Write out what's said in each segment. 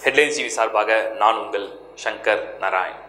headlines TV சார்பாக நான் உங்கள் சங்கர் நாராயண்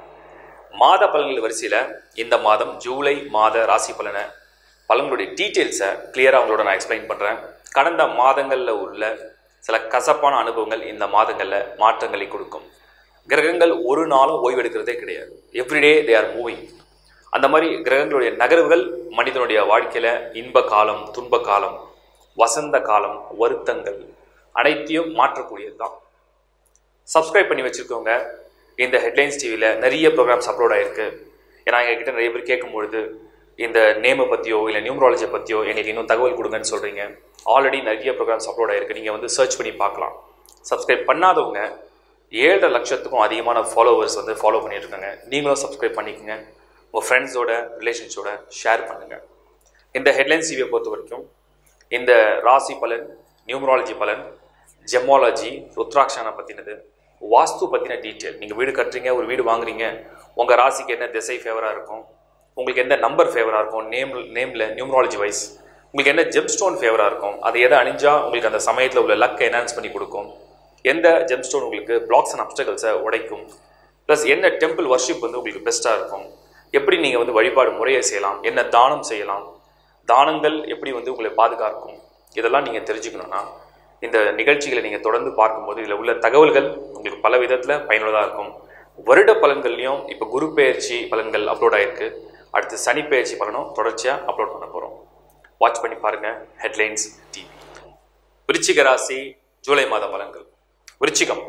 மாத பலன்கள் வரிசையில் இந்த மாதம் ஜூலை மாத ராசி பலனை பலன்களுடைய டீட்டெயில்ஸை கிளியராக உங்களோட நான் எக்ஸ்பிளைன் பண்ணுறேன் கடந்த மாதங்களில் உள்ள சில கசப்பான அனுபவங்கள் இந்த மாதங்களில் மாற்றங்களை கொடுக்கும் கிரகங்கள் ஒரு நாளும் ஓய்வெடுக்கிறதே கிடையாது எவ்ரிடே தே ஆர் மூவிங் அந்த மாதிரி கிரகங்களுடைய நகர்வுகள் மனிதனுடைய வாழ்க்கையில் இன்ப காலம் துன்ப காலம் வசந்த காலம் வருத்தங்கள் அனைத்தையும் மாற்றக்கூடியது தான் சப்ஸ்கிரைப் பண்ணி வச்சுருக்கவங்க இந்த ஹெட்லைன்ஸ் டிவியில் நிறைய ப்ரோக்ராம்ஸ் அப்லோட் ஆகிருக்கு ஏன்னா எங்ககிட்ட நிறைய பேர் கேட்கும்பொழுது இந்த நேமை பற்றியோ இல்லை நியூமராலஜி பற்றியோ எங்களுக்கு இன்னும் தகவல் கொடுங்கன்னு சொல்கிறீங்க ஆல்ரெடி நிறைய ப்ரோக்ராம்ஸ் அப்லோட் ஆகிருக்கு நீங்கள் வந்து சர்ச் பண்ணி பார்க்கலாம் சப்ஸ்கிரைப் பண்ணாதவங்க ஏழரை லட்சத்துக்கும் அதிகமான ஃபாலோவர்ஸ் வந்து ஃபாலோ பண்ணியிருக்காங்க நீங்களும் சப்ஸ்கிரைப் பண்ணிக்கோங்க உங்கள் ஃப்ரெண்ட்ஸோட ரிலேஷன்ஸோட ஷேர் பண்ணுங்கள் இந்த ஹெட்லைன்ஸ் டிவியை பொறுத்த வரைக்கும் இந்த ராசி பலன் நியூமராலஜி பலன் ஜெமாலஜி ருத்ராட்சனை பற்றினது வாஸ்து பற்றின டீட்டெயில் நீங்கள் வீடு கட்டுறீங்க ஒரு வீடு வாங்குறீங்க உங்கள் ராசிக்கு என்ன திசை ஃபேவராக இருக்கும் உங்களுக்கு எந்த நம்பர் ஃபேவராக இருக்கும் நேம் நேமில் நியூமராலஜி வைஸ் உங்களுக்கு என்ன ஜெம் ஸ்டோன் ஃபேவராக இருக்கும் அது எதை அணிஞ்சா உங்களுக்கு அந்த சமயத்தில் உள்ள லக்கை என்ஹான்ஸ் பண்ணி கொடுக்கும் எந்த ஜெம் ஸ்டோன் உங்களுக்கு பிளாக்ஸ் அண்ட் அப்டகல்ஸை உடைக்கும் ப்ளஸ் என்ன டெம்பிள் வர்ஷிப் வந்து உங்களுக்கு பெஸ்ட்டாக இருக்கும் எப்படி நீங்கள் வந்து வழிபாடு முறையை செய்யலாம் என்ன தானம் செய்யலாம் தானங்கள் எப்படி வந்து உங்களை பாதுகாக்கும் இதெல்லாம் நீங்கள் தெரிஞ்சுக்கணுன்னா இந்த நிகழ்ச்சிகளை நீங்கள் தொடர்ந்து பார்க்கும்போது இதில் உள்ள தகவல்கள் உங்களுக்கு பல விதத்தில் பயனுள்ளதாக இருக்கும் வருட பலன்கள்லையும் இப்போ குரு பெயர்ச்சி பலன்கள் அப்லோட் ஆகிருக்கு அடுத்து சனி பெயர்ச்சி பலனும் தொடர்ச்சியாக அப்லோட் பண்ண போகிறோம் வாட்ச் பண்ணி பாருங்கள் ஹெட்லைன்ஸ் டிவி விருச்சிக ராசி ஜூலை மாத பலன்கள் விருச்சிகம்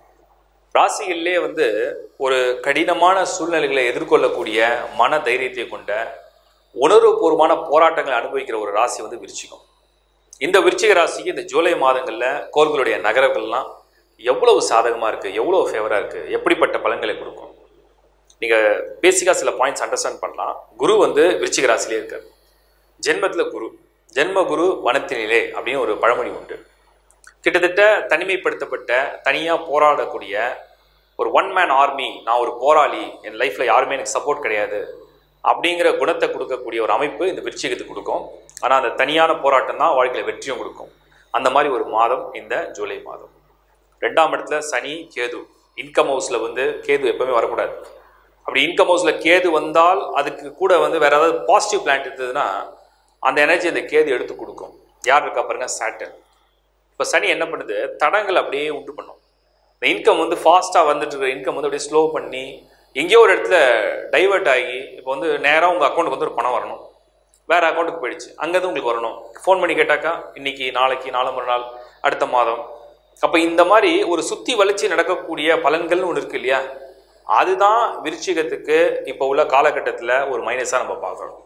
ராசிகளிலே வந்து ஒரு கடினமான சூழ்நிலைகளை எதிர்கொள்ளக்கூடிய மன தைரியத்தை கொண்ட உணர்வுபூர்வமான போராட்டங்களை அனுபவிக்கிற ஒரு ராசி வந்து விருச்சிகம் இந்த விருச்சிக ராசிக்கு இந்த ஜூலை மாதங்களில் கோள்களுடைய நகரங்கள்லாம் எவ்வளவு சாதகமாக இருக்குது எவ்வளோ ஃபேவராக இருக்குது எப்படிப்பட்ட பலன்களை கொடுக்கும் நீங்கள் பேசிக்காக சில பாயிண்ட்ஸ் அண்டர்ஸ்டாண்ட் பண்ணலாம் குரு வந்து விருச்சிக ராசிலே இருக்கார் ஜென்மத்தில் குரு ஜென்ம குரு வனத்தினிலே அப்படின்னு ஒரு பழமொழி உண்டு கிட்டத்தட்ட தனிமைப்படுத்தப்பட்ட தனியாக போராடக்கூடிய ஒரு ஒன் மேன் ஆர்மி நான் ஒரு போராளி என் லைஃப்பில் யாருமே எனக்கு சப்போர்ட் கிடையாது அப்படிங்கிற குணத்தை கொடுக்கக்கூடிய ஒரு அமைப்பு இந்த விருச்சிகத்துக்கு கொடுக்கும் ஆனால் அந்த தனியான போராட்டம் தான் வாழ்க்கையில் வெற்றியும் கொடுக்கும் அந்த மாதிரி ஒரு மாதம் இந்த ஜூலை மாதம் ரெண்டாம் இடத்துல சனி கேது இன்கம் ஹவுஸில் வந்து கேது எப்பவுமே வரக்கூடாது அப்படி இன்கம் ஹவுஸில் கேது வந்தால் அதுக்கு கூட வந்து வேற ஏதாவது பாசிட்டிவ் பிளான்ட் இருந்ததுன்னா அந்த எனர்ஜி அந்த கேது எடுத்து கொடுக்கும் யார் இருக்கா பாருங்க சாட்டன் இப்போ சனி என்ன பண்ணுது தடங்கள் அப்படியே உண்டு பண்ணும் இந்த இன்கம் வந்து ஃபாஸ்ட்டாக வந்துட்டு இருக்கிற இன்கம் வந்து அப்படியே ஸ்லோ பண்ணி எங்கேயோ ஒரு இடத்துல டைவெர்ட் ஆகி இப்போ வந்து நேராக உங்கள் அக்கௌண்ட்டுக்கு வந்து ஒரு பணம் வரணும் வேறு அக்கௌண்ட்டுக்கு போயிடுச்சு அங்கேருந்து உங்களுக்கு வரணும் ஃபோன் பண்ணி கேட்டாக்கா இன்னைக்கு நாளைக்கு நாலு மறுநாள் அடுத்த மாதம் அப்போ இந்த மாதிரி ஒரு சுற்றி வளர்ச்சி நடக்கக்கூடிய பலன்கள்னு ஒன்று இருக்கு இல்லையா அதுதான் விருச்சிகத்துக்கு இப்போ உள்ள காலகட்டத்தில் ஒரு மைனஸாக நம்ம பார்க்குறோம்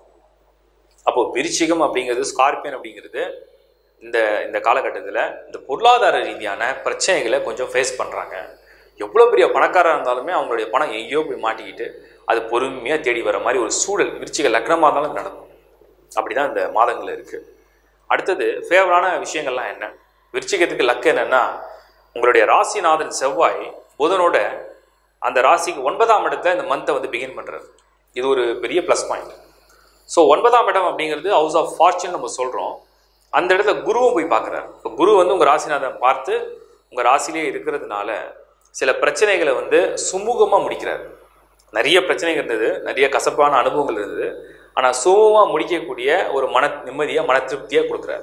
அப்போ விருச்சிகம் அப்படிங்கிறது ஸ்கார்பியன் அப்படிங்கிறது இந்த இந்த காலகட்டத்தில் இந்த பொருளாதார ரீதியான பிரச்சனைகளை கொஞ்சம் ஃபேஸ் பண்ணுறாங்க எவ்வளோ பெரிய பணக்காரராக இருந்தாலுமே அவங்களுடைய பணம் எங்கேயோ போய் மாட்டிக்கிட்டு அது பொறுமையாக தேடி வர மாதிரி ஒரு சூழல் விருச்சிக லக்னமாக இருந்தாலும் நடக்கும் அப்படி தான் இந்த மாதங்கள் இருக்குது அடுத்தது ஃபேவரான விஷயங்கள்லாம் என்ன விருச்சிகத்துக்கு லக்கு என்னென்னா உங்களுடைய ராசிநாதன் செவ்வாய் புதனோட அந்த ராசிக்கு ஒன்பதாம் இடத்துல இந்த மந்த்தை வந்து பிகின் பண்ணுறது இது ஒரு பெரிய ப்ளஸ் பாயிண்ட் ஸோ ஒன்பதாம் இடம் அப்படிங்கிறது ஹவுஸ் ஆஃப் ஃபார்ச்சூன் நம்ம சொல்கிறோம் அந்த இடத்துல குருவும் போய் பார்க்குறாரு இப்போ குரு வந்து உங்கள் ராசிநாதன் பார்த்து உங்கள் ராசிலே இருக்கிறதுனால சில பிரச்சனைகளை வந்து சுமூகமாக முடிக்கிறார் நிறைய பிரச்சனைகள் இருந்தது நிறைய கசப்பான அனுபவங்கள் இருந்தது ஆனால் சுமூகமாக முடிக்கக்கூடிய ஒரு மன நிம்மதியாக மன திருப்தியாக கொடுக்குறாரு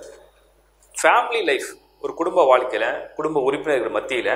ஃபேமிலி லைஃப் ஒரு குடும்ப வாழ்க்கையில் குடும்ப உறுப்பினர்கள் மத்தியில்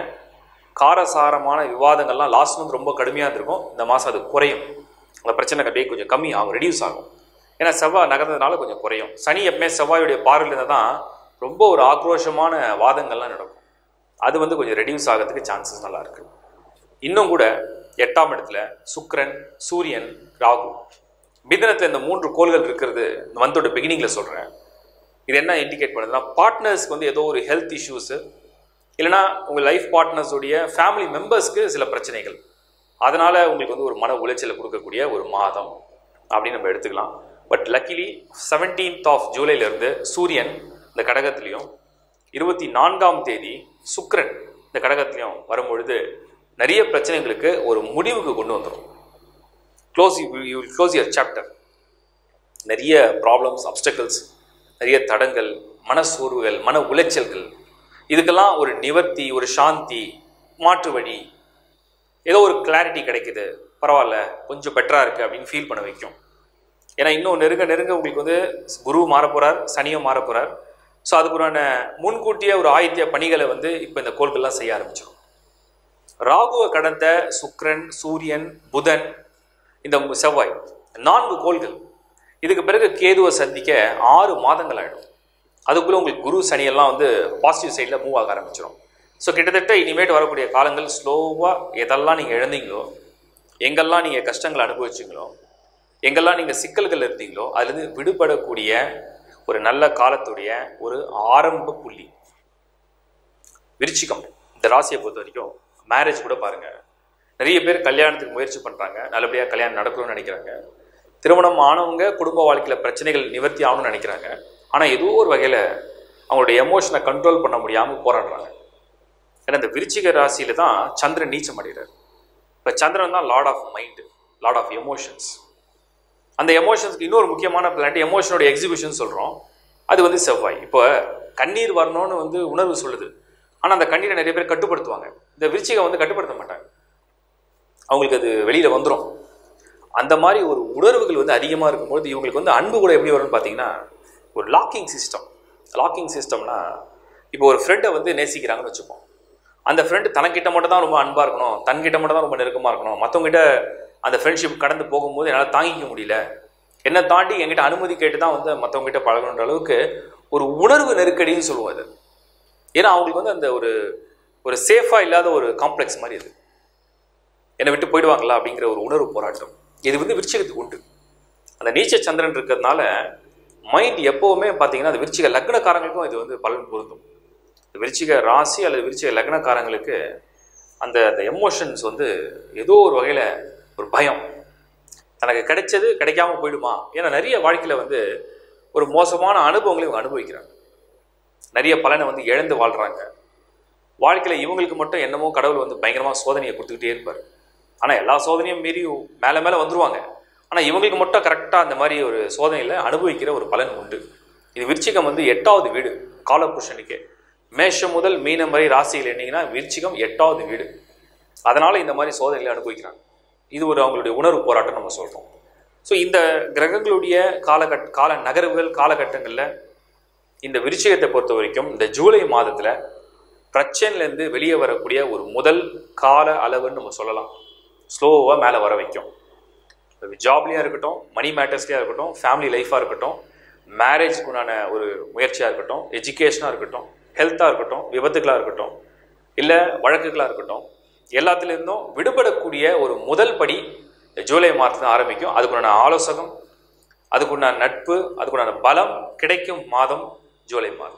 காரசாரமான விவாதங்கள்லாம் லாஸ்ட் மந்த் ரொம்ப கடுமையாக இருந்திருக்கும் இந்த மாதம் அது குறையும் அந்த பிரச்சனை அப்படியே கொஞ்சம் கம்மி ஆகும் ரெடியூஸ் ஆகும் ஏன்னா செவ்வாய் நகர்ந்ததுனால கொஞ்சம் குறையும் சனி எப்பவுமே செவ்வாயுடைய பார்வையில் இருந்தால் தான் ரொம்ப ஒரு ஆக்ரோஷமான வாதங்கள்லாம் நடக்கும் அது வந்து கொஞ்சம் ரெடியூஸ் ஆகிறதுக்கு சான்சஸ் நல்லா இருக்கு இன்னும் கூட எட்டாம் இடத்துல சுக்கிரன் சூரியன் ராகு மிதனத்தில் இந்த மூன்று கோள்கள் இருக்கிறது இந்த மந்தோட பிகினிங்கில் சொல்கிறேன் இது என்ன இண்டிகேட் பண்ணுதுன்னா பார்ட்னர்ஸ்க்கு வந்து ஏதோ ஒரு ஹெல்த் இஷ்யூஸு இல்லைனா உங்கள் லைஃப் பார்ட்னர்ஸுடைய ஃபேமிலி மெம்பர்ஸ்க்கு சில பிரச்சனைகள் அதனால் உங்களுக்கு வந்து ஒரு மன உளைச்சலை கொடுக்கக்கூடிய ஒரு மாதம் அப்படின்னு நம்ம எடுத்துக்கலாம் பட் லக்கிலி செவன்டீன்த் ஆஃப் ஜூலைலேருந்து சூரியன் இந்த கடகத்துலேயும் இருபத்தி நான்காம் தேதி சுக்கிரன் இந்த கடகத்துலேயும் வரும்பொழுது நிறைய பிரச்சனைகளுக்கு ஒரு முடிவுக்கு கொண்டு வந்துடும் close you close your chapter நிறைய ப்ராப்ளம்ஸ் அப்டக்கிள்ஸ் நிறைய தடங்கள் மன சோர்வுகள் மன உளைச்சல்கள் இதுக்கெல்லாம் ஒரு நிவர்த்தி ஒரு சாந்தி மாற்று வழி ஏதோ ஒரு கிளாரிட்டி கிடைக்குது பரவாயில்ல கொஞ்சம் பெட்டராக இருக்குது அப்படின்னு ஃபீல் பண்ண வைக்கும் ஏன்னா இன்னும் நெருங்க நெருங்க உங்களுக்கு வந்து குரு மாறப் போறார் சனியும் மாறப் போறார் ஸோ அதுக்குறான முன்கூட்டிய ஒரு ஆயத்திய பணிகளை வந்து இப்போ இந்த கோள்கள்லாம் செய்ய ஆரம்பிச்சிடும் ராகுவை கடந்த சுக்கிரன் சூரியன் புதன் இந்த மு- செவ்வாய் நான்கு கோள்கள் இதுக்கு பிறகு கேதுவை சந்திக்க ஆறு மாதங்கள் ஆகிடும் அதுக்குள்ளே உங்களுக்கு குரு சனியெல்லாம் வந்து பாசிட்டிவ் சைடில் மூவ் ஆக ஆரம்பிச்சிடும் ஸோ கிட்டத்தட்ட இனிமேட்டு வரக்கூடிய காலங்கள் ஸ்லோவாக எதெல்லாம் நீங்கள் இழந்தீங்களோ எங்கெல்லாம் நீங்கள் கஷ்டங்களை அனுபவிச்சிங்களோ எங்கெல்லாம் நீங்கள் சிக்கல்கள் இருந்தீங்களோ அதுலேருந்து விடுபடக்கூடிய ஒரு நல்ல காலத்துடைய ஒரு ஆரம்ப புள்ளி விருச்சிகம் இந்த ராசியை பொறுத்த வரைக்கும் மேரேஜ் கூட பாருங்க நிறைய பேர் கல்யாணத்துக்கு முயற்சி பண்ணுறாங்க நல்லபடியாக கல்யாணம் நடக்கணும்னு நினைக்கிறாங்க திருமணம் ஆனவங்க குடும்ப வாழ்க்கையில் பிரச்சனைகள் நிவர்த்தி ஆகணும்னு நினைக்கிறாங்க ஆனால் ஏதோ ஒரு வகையில் அவங்களுடைய எமோஷனை கண்ட்ரோல் பண்ண முடியாமல் போராடுறாங்க ஏன்னா இந்த விருச்சிக ராசியில தான் சந்திரன் நீச்சம் அடைகிறார் இப்போ சந்திரன் தான் lord of mind lord of emotions அந்த எமோஷன்ஸ்க்கு இன்னொரு முக்கியமான பிளானட் எமோஷனோட எக்ஸிபிஷன் சொல்கிறோம் அது வந்து செவ்வாய் இப்போ கண்ணீர் வரணும்னு வந்து உணர்வு சொல்லுது ஆனால் அந்த கண்ணீரை நிறைய பேர் கட்டுப்படுத்துவாங்க இந்த விருச்சிகம் வந்து கட்டுப்படுத்த மாட்டாங்க அவங்களுக்கு அது வெளியில் வந்துடும் அந்த மாதிரி ஒரு உணர்வுகள் வந்து அதிகமாக இருக்கும்போது இவங்களுக்கு வந்து அன்பு கூட எப்படி வரும்னு பார்த்தீங்கன்னா ஒரு லாக்கிங் சிஸ்டம் லாக்கிங் சிஸ்டம்னா இப்போ ஒரு ஃப்ரெண்டை வந்து நேசிக்கிறாங்கன்னு வச்சுப்போம் அந்த ஃப்ரெண்டு தனக்கிட்ட மட்டும் தான் ரொம்ப அன்பாக இருக்கணும் தன்கிட்ட மட்டும் தான் ரொம்ப நெருக்கமாக இருக்கணும் மற்றவங்ககிட்ட அந்த ஃப்ரெண்ட்ஷிப் கடந்து போகும்போது என்னால் தாங்கிக்க முடியல என்னை தாண்டி என்கிட்ட அனுமதி கேட்டு தான் வந்து மற்றவங்ககிட்ட பழகணுன்ற அளவுக்கு ஒரு உணர்வு நெருக்கடின்னு சொல்லுவோம் அது ஏன்னா அவங்களுக்கு வந்து அந்த ஒரு ஒரு சேஃபாக இல்லாத ஒரு காம்ப்ளெக்ஸ் மாதிரி அது என்னை விட்டு போயிடுவாங்களா அப்படிங்கிற ஒரு உணர்வு போராட்டம் இது வந்து விருச்சிகத்துக்கு உண்டு அந்த நீச்ச சந்திரன் இருக்கிறதுனால மைண்ட் எப்போவுமே பார்த்தீங்கன்னா அந்த விருச்சிக லக்னக்காரங்களுக்கும் இது வந்து பலன் பொருந்தும் இந்த விருச்சிக ராசி அல்லது விருச்சிக லக்னக்காரங்களுக்கு அந்த அந்த எமோஷன்ஸ் வந்து ஏதோ ஒரு வகையில் ஒரு பயம் தனக்கு கிடைச்சது கிடைக்காம போயிடுமா ஏன்னா நிறைய வாழ்க்கையில் வந்து ஒரு மோசமான அனுபவங்களை இவங்க அனுபவிக்கிறாங்க நிறைய பலனை வந்து இழந்து வாழ்கிறாங்க வாழ்க்கையில் இவங்களுக்கு மட்டும் என்னமோ கடவுள் வந்து பயங்கரமாக சோதனையை கொடுத்துக்கிட்டே இருப்பார் ஆனால் எல்லா சோதனையும் மீறி மேலே மேலே வந்துருவாங்க ஆனால் இவங்களுக்கு மட்டும் கரெக்டாக அந்த மாதிரி ஒரு சோதனையில் அனுபவிக்கிற ஒரு பலன் உண்டு இது விருச்சிகம் வந்து எட்டாவது வீடு காலபுருஷனுக்கே மேஷம் முதல் மீனம் வரை ராசியில் என்னீங்கன்னா விருச்சிகம் எட்டாவது வீடு அதனால் இந்த மாதிரி சோதனைகளை அனுபவிக்கிறாங்க இது ஒரு அவங்களுடைய உணர்வு போராட்டம் நம்ம சொல்கிறோம் ஸோ இந்த கிரகங்களுடைய காலகட் கால நகர்வுகள் காலகட்டங்களில் இந்த விருச்சிகத்தை பொறுத்த வரைக்கும் இந்த ஜூலை மாதத்தில் பிரச்சனையிலேருந்து வெளியே வரக்கூடிய ஒரு முதல் கால அளவுன்னு நம்ம சொல்லலாம் ஸ்லோவாக மேலே வர வைக்கும் ஜாப்லேயும் இருக்கட்டும் மணி மேட்டர்ஸ்லேயும் இருக்கட்டும் ஃபேமிலி லைஃபாக இருக்கட்டும் மேரேஜ்க்குண்டான ஒரு முயற்சியாக இருக்கட்டும் எஜுகேஷனாக இருக்கட்டும் ஹெல்த்தாக இருக்கட்டும் விபத்துகளாக இருக்கட்டும் இல்லை வழக்குகளாக இருக்கட்டும் எல்லாத்துலேருந்தும் விடுபடக்கூடிய ஒரு முதல் படி இந்த ஜூலை மாதத்தில் ஆரம்பிக்கும் அதுக்குண்டான ஆலோசகம் அதுக்குண்டான நட்பு அதுக்குண்டான பலம் கிடைக்கும் மாதம் ஜூலை மாதம்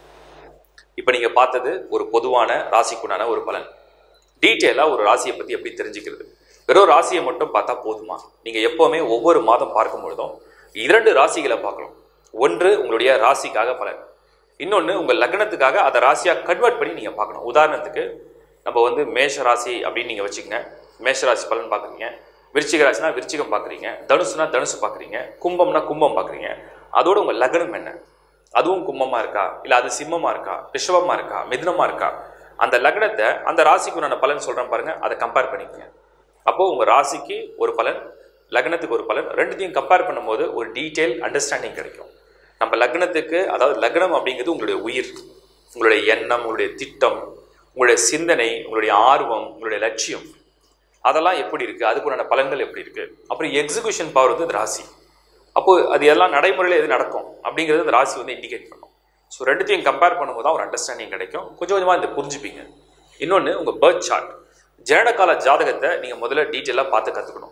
இப்போ நீங்கள் பார்த்தது ஒரு பொதுவான ராசிக்குண்டான ஒரு பலன் டீட்டெயிலாக ஒரு ராசியை பற்றி எப்படி தெரிஞ்சுக்கிறது வெறும் ராசியை மட்டும் பார்த்தா போதுமா நீங்கள் எப்போவுமே ஒவ்வொரு மாதம் பார்க்கும் பொழுதும் இரண்டு ராசிகளை பார்க்கணும் ஒன்று உங்களுடைய ராசிக்காக பலன் இன்னொன்று உங்கள் லக்னத்துக்காக அதை ராசியாக கன்வெர்ட் பண்ணி நீங்கள் பார்க்கணும் உதாரணத்துக்கு நம்ம வந்து மேஷ ராசி அப்படின்னு நீங்கள் வச்சுக்கங்க மேஷ ராசி பலன் பார்க்குறீங்க விருச்சிக ராசினா விருச்சிகம் பார்க்குறீங்க தனுசுனா தனுசு பார்க்குறீங்க கும்பம்னா கும்பம் பார்க்குறீங்க அதோட உங்கள் லக்னம் என்ன அதுவும் கும்பமாக இருக்கா இல்லை அது சிம்மமாக இருக்கா ரிஷபமாக இருக்கா மிதுனமாக இருக்கா அந்த லக்னத்தை அந்த ராசிக்கு நான் பலன் சொல்கிறேன் பாருங்க அதை கம்பேர் பண்ணிக்கங்க அப்போது உங்கள் ராசிக்கு ஒரு பலன் லக்னத்துக்கு ஒரு பலன் ரெண்டுத்தையும் கம்பேர் பண்ணும்போது ஒரு டீட்டெயில் அண்டர்ஸ்டாண்டிங் கிடைக்கும் நம்ம லக்னத்துக்கு அதாவது லக்னம் அப்படிங்கிறது உங்களுடைய உயிர் உங்களுடைய எண்ணம் உங்களுடைய திட்டம் உங்களுடைய சிந்தனை உங்களுடைய ஆர்வம் உங்களுடைய லட்சியம் அதெல்லாம் எப்படி இருக்குது அதுக்குண்டான பலன்கள் எப்படி இருக்குது அப்புறம் எக்ஸிகியூஷன் பவர் வந்து இந்த ராசி அப்போது அது எல்லாம் நடைமுறையில் எது நடக்கும் அப்படிங்கிறது அந்த ராசி வந்து இண்டிகேட் பண்ணும் ஸோ ரெண்டுத்தையும் கம்பேர் பண்ணும்போது தான் ஒரு அண்டர்ஸ்டாண்டிங் கிடைக்கும் கொஞ்சம் கொஞ்சமாக இந்த புரிஞ்சுப்பீங்க இன்னொன்று உங்கள் பர்த் சார்ட் ஜனனகால ஜாதகத்தை நீங்கள் முதல்ல டீட்டெயிலாக பார்த்து கற்றுக்கணும்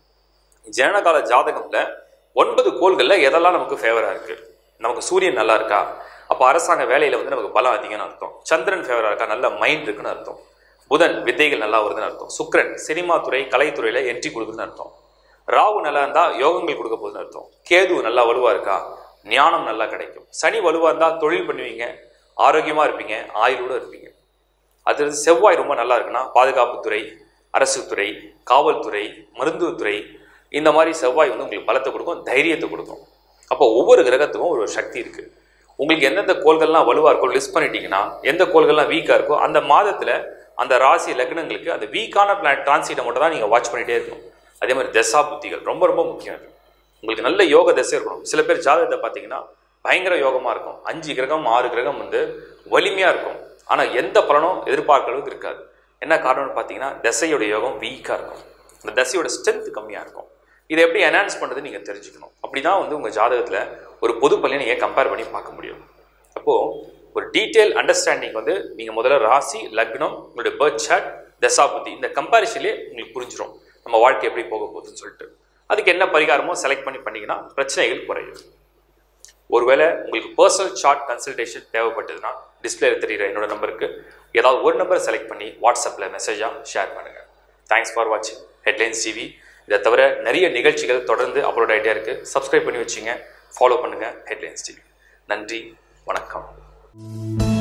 ஜனனகால ஜாதகத்தில் ஒன்பது கோள்களில் எதெல்லாம் நமக்கு ஃபேவராக இருக்குது நமக்கு சூரியன் நல்லா இருக்கா அப்போ அரசாங்க வேலையில் வந்து நமக்கு பலம் அதிகம்னு அர்த்தம் சந்திரன் ஃபேவராக இருக்கா நல்ல மைண்ட் இருக்குன்னு அர்த்தம் புதன் வித்தைகள் நல்லா வருதுன்னு அர்த்தம் சுக்கிரன் சினிமா துறை கலைத்துறையில் என்ட்ரி கொடுக்குதுன்னு அர்த்தம் ராகு நல்லா இருந்தால் யோகங்கள் கொடுக்க போகுதுன்னு அர்த்தம் கேது நல்லா வலுவாக இருக்கா ஞானம் நல்லா கிடைக்கும் சனி வலுவாக இருந்தால் தொழில் பண்ணுவீங்க ஆரோக்கியமாக இருப்பீங்க ஆயுளோடு இருப்பீங்க அது செவ்வாய் ரொம்ப நல்லா இருக்குன்னா பாதுகாப்புத்துறை அரசு துறை காவல்துறை மருத்துவத்துறை இந்த மாதிரி செவ்வாய் வந்து உங்களுக்கு பலத்தை கொடுக்கும் தைரியத்தை கொடுக்கும் அப்போ ஒவ்வொரு கிரகத்துக்கும் ஒரு சக்தி இருக்குது உங்களுக்கு எந்தெந்த கோள்கள்லாம் வலுவாக இருக்கோ லிஸ்ட் பண்ணிட்டீங்கன்னா எந்த கோள்கள்லாம் வீக்காக இருக்கோ அந்த மாதத்தில் அந்த ராசி லக்னங்களுக்கு அந்த வீக்கான பிளான் டிரான்சிட்டை மட்டும் தான் நீங்கள் வாட்ச் பண்ணிகிட்டே இருக்கணும் அதே மாதிரி தசா புத்திகள் ரொம்ப ரொம்ப முக்கியம் இது உங்களுக்கு நல்ல யோக தசை இருக்கணும் சில பேர் ஜாதகத்தை பார்த்தீங்கன்னா பயங்கர யோகமாக இருக்கும் அஞ்சு கிரகம் ஆறு கிரகம் வந்து வலிமையாக இருக்கும் ஆனால் எந்த பலனும் எதிர்பார்க்க அளவுக்கு இருக்காது என்ன காரணம்னு பார்த்தீங்கன்னா தசையோட யோகம் வீக்காக இருக்கும் அந்த தசையோட ஸ்ட்ரென்த் கம்மியாக இருக்கும் இதை எப்படி என்ஹான்ஸ் பண்ணுறது நீங்கள் தெரிஞ்சுக்கணும் அப்படி தான் வந்து உங்கள் ஜாதகத்தில் ஒரு பொது பலனை நீங்கள் கம்பேர் பண்ணி பார்க்க முடியும் அப்போது ஒரு டீட்டெயில் அண்டர்ஸ்டாண்டிங் வந்து நீங்கள் முதல்ல ராசி லக்னம் உங்களுடைய பேர்த் சார்ட் தசாபுத்தி இந்த கம்பேரிஷன்லேயே உங்களுக்கு புரிஞ்சிடும் நம்ம வாழ்க்கை எப்படி போக போகுதுன்னு சொல்லிட்டு அதுக்கு என்ன பரிகாரமோ செலக்ட் பண்ணி பண்ணிங்கன்னா பிரச்சனைகள் குறையும் ஒருவேளை உங்களுக்கு பர்சனல் சார்ட் கன்சல்டேஷன் தேவைப்பட்டதுன்னா டிஸ்பிளேல தெரியுற என்னோட நம்பருக்கு ஏதாவது ஒரு நம்பர் செலக்ட் பண்ணி வாட்ஸ்அப்பில் மெசேஜாக ஷேர் பண்ணுங்கள் தேங்க்ஸ் ஃபார் வாட்சிங் ஹெட்லைன்ஸ் டிவி இதை தவிர நிறைய நிகழ்ச்சிகள் தொடர்ந்து அப்லோட் ஆகிட்டே இருக்குது சப்ஸ்கிரைப் பண்ணி வச்சுங்க ஃபாலோ பண்ணுங்கள் ஹெட்லைன்ஸ் டிவி நன்றி வணக்கம்